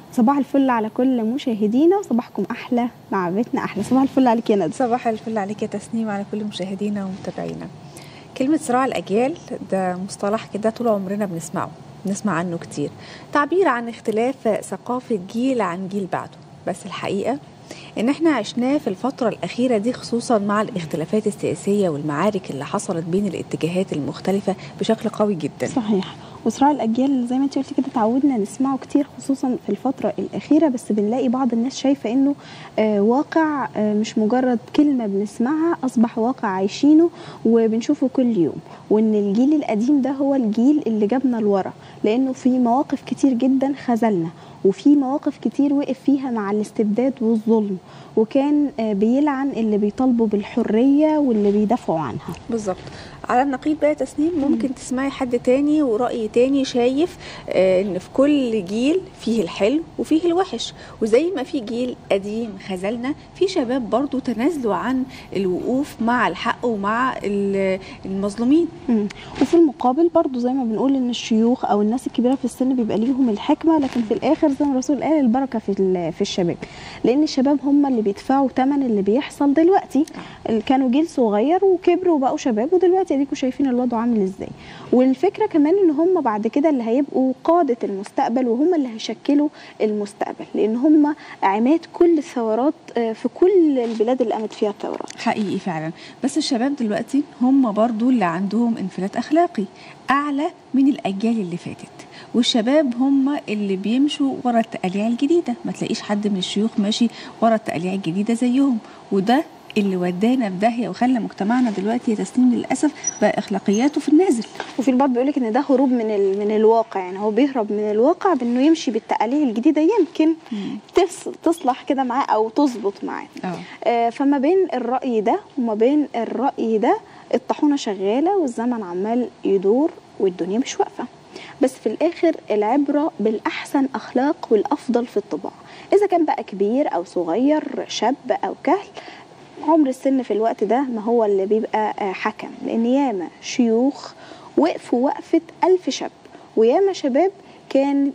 صباح الفل على كل مشاهدينا وصباحكم احلى مع بيتنا احلى صباح الفل عليك يا ندى صباح الفل عليك يا تسنيم على كل مشاهدينا ومتابعينا كلمة صراع الأجيال ده مصطلح كده طول عمرنا بنسمعه بنسمع عنه كتير تعبير عن اختلاف ثقافة جيل عن جيل بعده بس الحقيقة ان احنا عشناه في الفترة الأخيرة دي خصوصا مع الاختلافات السياسية والمعارك اللي حصلت بين الاتجاهات المختلفة بشكل قوي جدا صحيح وصراع الاجيال زي ما انت قلتي كده تعودنا نسمعه كتير خصوصا في الفتره الاخيره بس بنلاقي بعض الناس شايفه انه آه واقع آه مش مجرد كلمه بنسمعها اصبح واقع عايشينه وبنشوفه كل يوم وان الجيل القديم ده هو الجيل اللي جابنا لورا لانه في مواقف كتير جدا خذلنا وفي مواقف كتير وقف فيها مع الاستبداد والظلم وكان آه بيلعن اللي بيطالبوا بالحريه واللي بيدافعوا عنها بالظبط على النقيض بقى تسنيم ممكن تسمعي حد تاني ورأي تاني شايف آه ان في كل جيل فيه الحلو وفيه الوحش وزي ما في جيل قديم خذلنا في شباب برضو تنازلوا عن الوقوف مع الحق ومع المظلومين مم. وفي المقابل برضو زي ما بنقول ان الشيوخ او الناس الكبيره في السن بيبقى ليهم الحكمه لكن في الاخر زي ما الرسول قال البركه في في الشباب لان الشباب هم اللي بيدفعوا ثمن اللي بيحصل دلوقتي كانوا جيل صغير وكبروا وبقوا شباب ودلوقتي اديكم شايفين الوضع عامل ازاي والفكره كمان ان هم بعد كده اللي هيبقوا قاده المستقبل وهم اللي هيشكلوا المستقبل لان هم عماد كل الثورات في كل البلاد اللي قامت فيها الثورات حقيقي فعلا بس الشباب دلوقتي هم برضو اللي عندهم انفلات اخلاقي اعلى من الاجيال اللي فاتت والشباب هم اللي بيمشوا ورا التقاليع الجديده ما تلاقيش حد من الشيوخ ماشي ورا التقاليع الجديده زيهم وده اللي ودانا في داهيه وخلى مجتمعنا دلوقتي يا تسنيم للاسف بقى اخلاقياته في النازل وفي البعض بيقول لك ان ده هروب من ال... من الواقع يعني هو بيهرب من الواقع بانه يمشي بالتقاليع الجديده يمكن تص... تصلح كده معاه او تظبط معاه آه فما بين الراي ده وما بين الراي ده الطاحونه شغاله والزمن عمال يدور والدنيا مش واقفه بس في الاخر العبره بالاحسن اخلاق والافضل في الطباع اذا كان بقى كبير او صغير شاب او كهل عمر السن في الوقت ده ما هو اللي بيبقى حكم لان ياما شيوخ وقفوا وقفه ألف شاب وياما شباب كان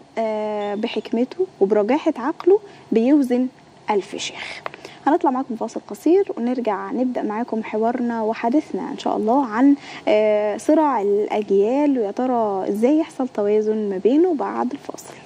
بحكمته وبرجاحة عقله بيوزن ألف شيخ هنطلع معاكم فاصل قصير ونرجع نبدأ معاكم حوارنا وحديثنا إن شاء الله عن صراع الأجيال ويا ترى إزاي يحصل توازن ما بينه بعد الفاصل